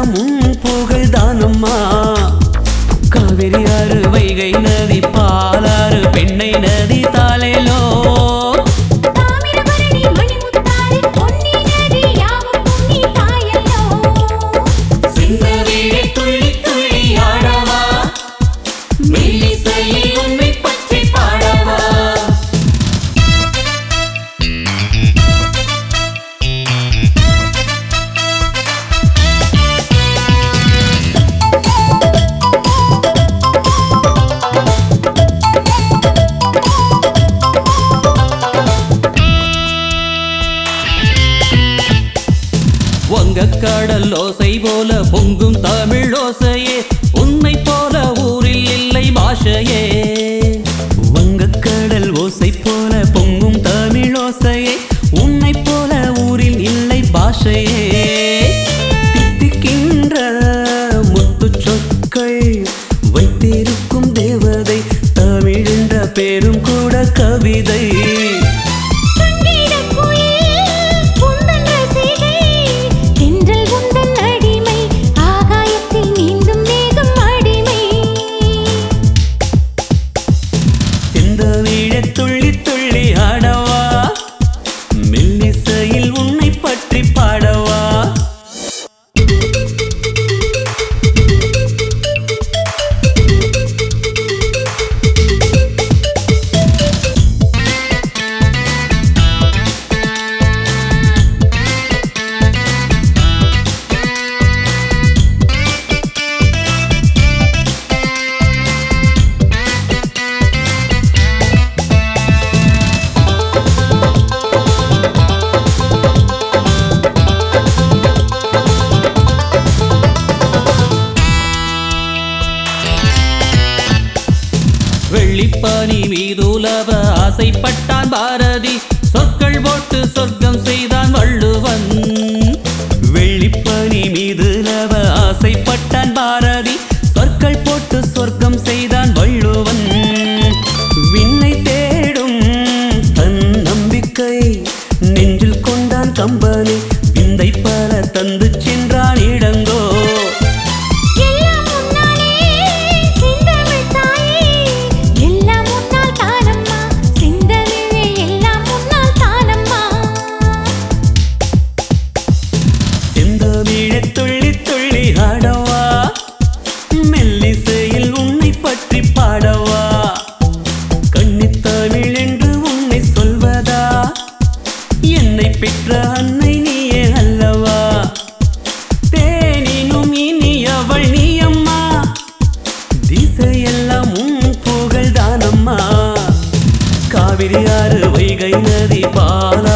திசையெல்லாம் உன் புகழ் தானம்மா காவிரி ஆறு வைகை நதி பாலாறு பெண்ணை நதி தாலேலோ தாமிரபரணி மணிமுத்தாறு பொன்னி நதி யாவுக்கும் நீ தாயல்லோ சிந்தவீழை துள்ளி துள்ளி ஆடவா மெல்லிசையில் உன்னை பற்றி பாடவா வங்கக்கடல் ஓசை போல பொங்கும் தமிழ் ஓசையே உன்னை போல ஊரில் இல்லை பாஷையே வங்கக்கடல் ஓசை போல பொங்கும் தமிழ் ஓசையே உன்னை போல ஊரில் இல்லை பாஷையே தித்திக்கின்ற முத்துச் சொற்கள் வைத்திருக்கும் தேவதை தமிழ் என்ற பேரும் கூட கவிதை சங்கீதக் குயில் உந்தன் ரசிகை தென்றல் உந்தன் அடிமை ஆகாயத்தில் நீந்தும் மேகம் அடிமை செந்தமிழ துள்ளி துள்ளி ஆடவா மெல்லிசையில் உன்னை பற்றி பாடவா வெள்ளிப்பானி மீதுலவ ஆசைப்பட்டான் பாரதி சொற்கள் போட்டு சொர்க்கம் செய்தான் வள்ளுவன் வெள்ளிப்பானி மீதுலவ ஆசைப்பட்டான் பாரதி சொற்கள் போட்டு சொர்க்கம் செய்தான் வள்ளுவன் விண்ணை தேடும் தன் நம்பிக்கை நெஞ்சில் கொண்டான் கம்பனி விந்தை பல தந்து சென்றான் இடங்கோ எல்லாம் முன்னாலே செந்தமிழ் தாயே எல்லாம் முன்னால் தானம்மா செந்தமிழே எல்லாம் முன்னால் தானம்மா செந்தமிழ துள்ளி துள்ளி ஆடவா மெல்லிசையில் உன்னை பற்றி பாடவா கன்னித்தமிழ் என்று உன்னை சொல்வதா என்னை பெற்ற அன்னை நீயே அல்லவா தேனினும் இனியவள் நீ அம்மா திசையெல்லாம் உன் புகழ் தானம்மா காவிரி ஆறு வைகை நதி பால